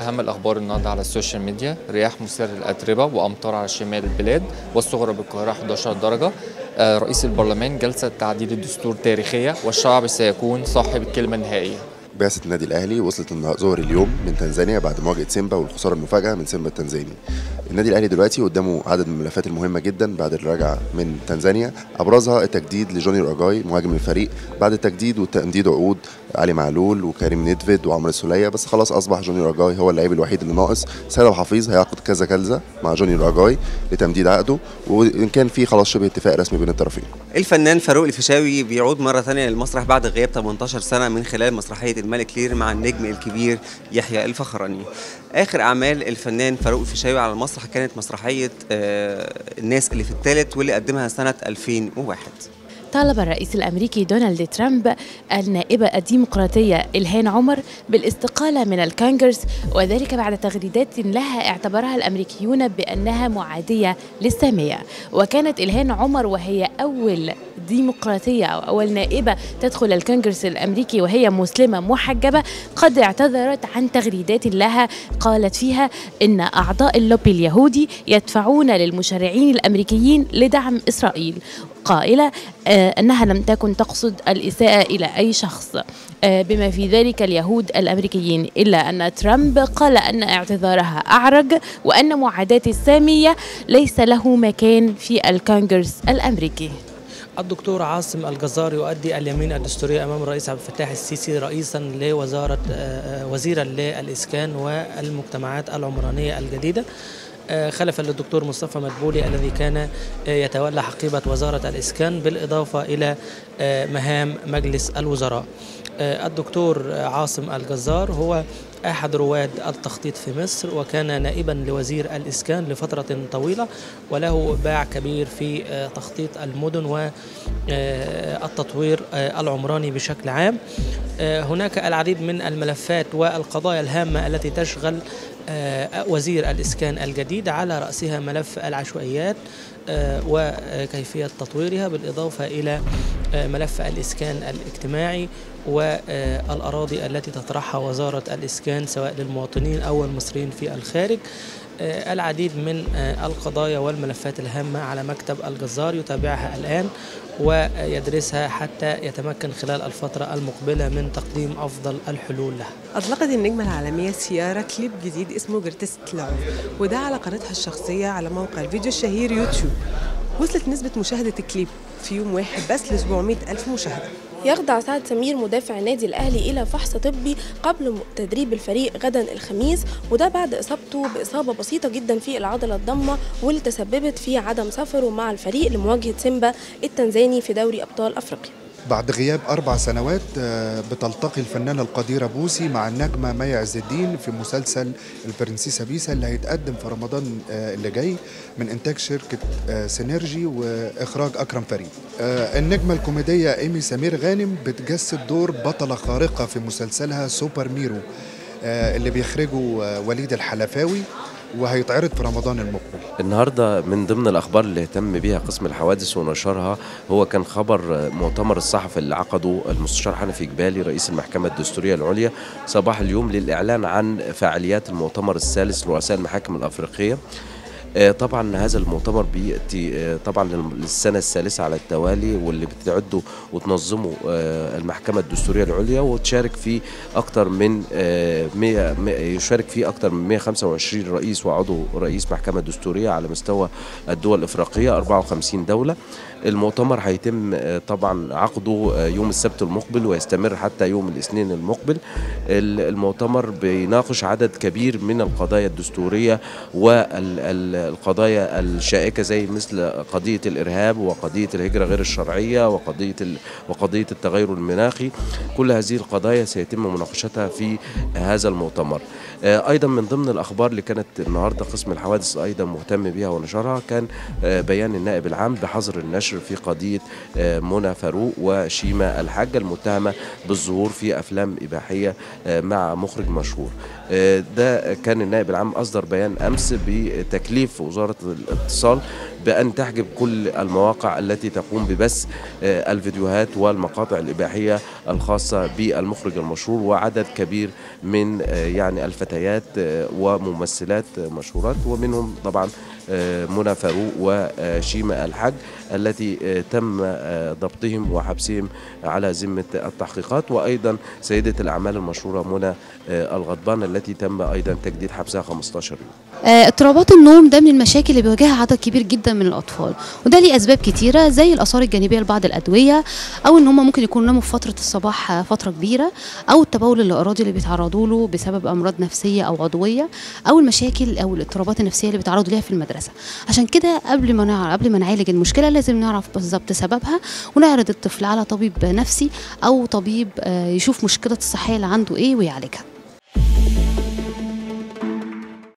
أهم الأخبار النهاردة على السوشيال ميديا رياح مثيرة للأتربة وأمطار على شمال البلاد والصغرى بالقاهرة 11 درجة آه، رئيس البرلمان جلسة تعديل الدستور تاريخية والشعب سيكون صاحب الكلمة النهائية بعثة النادي الأهلي وصلت ظهر اليوم من تنزانيا بعد مواجهة سيمبا والخسارة المفاجئة من سيمبا التنزاني. النادي الأهلي دلوقتي قدامه عدد من الملفات المهمة جدا بعد الرجعة من تنزانيا أبرزها التجديد لجونيور أجاي مهاجم الفريق بعد التجديد وتمديد عقود علي معلول وكريم ندفيد وعمرو السولية بس خلاص أصبح جونيور أجاي هو اللاعب الوحيد اللي ناقص سيد أبو حفيظ هيعقد كذا جلسة مع جونيور أجاي لتمديد عقده وإن كان في خلاص شبه اتفاق رسمي بين الطرفين. الفنان فاروق الفيشاوي بيعود مرة ثانية للمسرح بعد غياب 18 سنة من خلال مسرحية الملك لير مع النجم الكبير يحيى الفخراني آخر أعمال الفنان فاروق الفيشاوي على المسرح كانت مسرحية آه، الناس اللي في الثالث واللي قدمها سنة 2001 طالب الرئيس الامريكي دونالد ترامب النائبه الديمقراطيه الهان عمر بالاستقاله من الكونغرس وذلك بعد تغريدات لها اعتبرها الامريكيون بانها معاديه للساميه وكانت الهان عمر وهي اول ديمقراطيه او اول نائبه تدخل الكونغرس الامريكي وهي مسلمه محجبه قد اعتذرت عن تغريدات لها قالت فيها ان اعضاء اللوبي اليهودي يدفعون للمشرعين الامريكيين لدعم اسرائيل قائله آه، انها لم تكن تقصد الاساءه الى اي شخص آه، بما في ذلك اليهود الامريكيين الا ان ترامب قال ان اعتذارها اعرج وان معاداه الساميه ليس له مكان في الكونغرس الامريكي الدكتور عاصم الجزار يؤدي اليمين الدستورية أمام الرئيس عبد الفتاح السيسي رئيسا لوزارة آه، وزيرا للإسكان والمجتمعات العمرانية الجديدة آه، خلفا للدكتور مصطفى مدبولي الذي كان آه، يتولى حقيبة وزارة الإسكان بالإضافة إلى آه، مهام مجلس الوزراء الدكتور عاصم الجزار هو أحد رواد التخطيط في مصر وكان نائبا لوزير الإسكان لفترة طويلة وله باع كبير في تخطيط المدن والتطوير العمراني بشكل عام هناك العديد من الملفات والقضايا الهامة التي تشغل آه، وزير الإسكان الجديد على رأسها ملف العشوائيات آه، وكيفية تطويرها بالإضافة إلى آه، ملف الإسكان الاجتماعي والأراضي التي تطرحها وزارة الإسكان سواء للمواطنين أو المصريين في الخارج العديد من القضايا والملفات الهامة على مكتب الجزار يتابعها الآن ويدرسها حتى يتمكن خلال الفترة المقبلة من تقديم أفضل الحلول لها أطلقت النجمة العالمية سيارة كليب جديد اسمه جرتست لاف وده على قناتها الشخصية على موقع الفيديو الشهير يوتيوب وصلت نسبة مشاهدة الكليب في يوم واحد بس ل 700 ألف مشاهدة يخضع سعد سمير مدافع النادي الأهلي إلى فحص طبي قبل تدريب الفريق غدا الخميس وده بعد إصابته بإصابة بسيطة جدا في العضلة الضمة واللي تسببت في عدم سفره مع الفريق لمواجهة سيمبا التنزاني في دوري أبطال أفريقيا بعد غياب أربع سنوات آه، بتلتقي الفنانة القديرة بوسي مع النجمة مي عز الدين في مسلسل البرنسيسة بيسا اللي هيتقدم في رمضان آه، اللي جاي من إنتاج شركة آه، سينرجي وإخراج أكرم فريد النجمة الكوميدية إيمي سمير غانم بتجسد دور بطلة خارقة في مسلسلها سوبر ميرو اللي بيخرجه وليد الحلفاوي وهيتعرض في رمضان المقبل النهارده من ضمن الاخبار اللي اهتم بيها قسم الحوادث ونشرها هو كان خبر مؤتمر الصحفي اللي عقده المستشار حنفي جبالي رئيس المحكمه الدستوريه العليا صباح اليوم للاعلان عن فعاليات المؤتمر الثالث لرؤساء المحاكم الافريقيه آه، طبعا هذا المؤتمر بياتي آه، طبعا للسنه الثالثه على التوالي واللي بتعده وتنظمه آه، المحكمه الدستوريه العليا وتشارك فيه اكثر من 100 يشارك فيه اكثر من 125 رئيس وعضو رئيس محكمه دستوريه على مستوى الدول الافريقيه 54 دوله المؤتمر هيتم طبعا عقده يوم السبت المقبل ويستمر حتى يوم الاثنين المقبل المؤتمر بيناقش عدد كبير من القضايا الدستوريه وال القضايا الشائكة زي مثل قضية الإرهاب وقضية الهجرة غير الشرعية وقضية وقضية التغير المناخي كل هذه القضايا سيتم مناقشتها في هذا المؤتمر آه، ايضا من ضمن الاخبار اللي كانت النهارده قسم الحوادث ايضا مهتم بها ونشرها كان آه، بيان النائب العام بحظر النشر في قضيه آه، منى فاروق وشيما الحاجه المتهمه بالظهور في افلام اباحيه مع مخرج مشهور ده كان النائب العام اصدر بيان امس بتكليف وزاره الاتصال بأن تحجب كل المواقع التي تقوم ببث آه، الفيديوهات والمقاطع الإباحية الخاصة بالمخرج المشهور وعدد كبير من آه، يعني الفتيات آه، وممثلات آه، مشهورات ومنهم طبعا آه، منى فاروق وشيماء الحاج التي آه، تم آه، ضبطهم وحبسهم على ذمة التحقيقات وأيضا سيدة الأعمال المشهورة منى آه، الغضبان التي تم أيضا تجديد حبسها 15 يوم آه، اضطرابات النوم ده من المشاكل اللي بيواجهها عدد كبير جدا من الاطفال وده ليه اسباب كتيره زي الاثار الجانبيه لبعض الادويه او ان هم ممكن يكونوا ناموا في فتره الصباح آه، فتره كبيره او التبول الارادي اللي بيتعرضوا له بسبب امراض نفسيه او عضويه او المشاكل او الاضطرابات النفسيه اللي بيتعرضوا ليها في المدرسه عشان كده قبل ما نعرف قبل ما نعالج المشكله لازم نعرف بالظبط سببها ونعرض الطفل على طبيب نفسي او طبيب آه، يشوف مشكله الصحيه اللي عنده ايه ويعالجها